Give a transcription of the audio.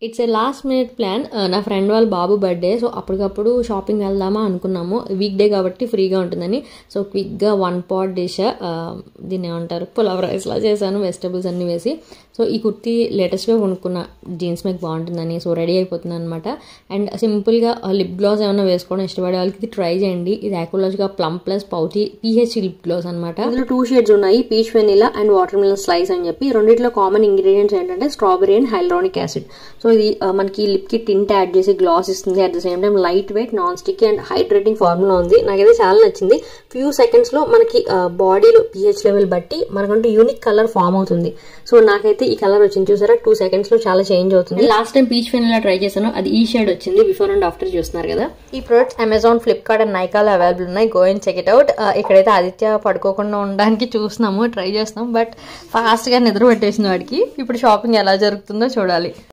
it's a last minute plan నా friend వాళ్ళ బాబు బర్త్డే సో అప్పటికప్పుడు షాపింగ్ వెళ్దామా అనుకున్నాము వీక్ డే కాబట్టి ఫ్రీగా ఉంటుందని సో క్విక్గా వన్ పాట్ డిష్ దీన్ని ఏమంటారు పులావ్ రైస్లా చేశాను వెజిటబుల్స్ అన్నీ వేసి సో ఈ కుర్తీ లేటెస్ట్గా కొనుక్కున్న జీన్స్ మీకు బాగుంటుందని సో రెడీ అయిపోతుంది అనమాట అండ్ సింపుల్గా లిప్ గ్లాస్ ఏమైనా వేసుకోవడం ఇష్టపడే వాళ్ళకి ఇది ట్రై చేయండి ఇది యాక్యులర్గా plum plus pouty pH lip gloss అనమాట ఇందులో టూ షేడ్స్ ఉన్నాయి peach vanilla and watermelon slice అని చెప్పి రెండిట్లో కామన్ ఇంగ్రీడియంట్స్ ఏంటంటే strawberry and hyaluronic acid so ఇది ఆ, మనకి లిప్ కి టింట్ యాడ్ చేసి గ్లాస్ ఇస్తుంది at the same time lightweight non stick and hydrating formula ఉంది నాకైతే చాలా నచ్చింది ఫ్యూ సెకండ్స్ లో మనకి బాడీలో పిహెచ్ లెవెల్ బట్టి మనకంటూ యూనిక్ కలర్ ఫామ్ అవుతుంది సో నాకైతే ఈ కలర్ వచ్చింది చూసారా టూ సెకండ్స్ లో చాలా చేంజ్ అవుతుంది last time peach vanilla try చేశాను అది ఈ షేడ్ వచ్చింది బిఫోర్ అండ్ ఆఫ్టర్ చూస్తున్నారు కదా ఈ ప్రొడక్ట్స్ అమెజాన్ ఫ్లిప్కార్ట్ అండ్ నైకాలో అవైలబుల్ ఉన్నాయి go and check it out ఇక్కడైతే ఆదిత్య పడుకోకుండా ఉండడానికి చూస్తున్నాము ట్రై చేస్తున్నాం బట్ ఫాస్ట్గా నిద్ర పెట్టేసిన వాడికి ఇప్పుడు షాపింగ్ ఎలా జరుగుతుందో చూడాలి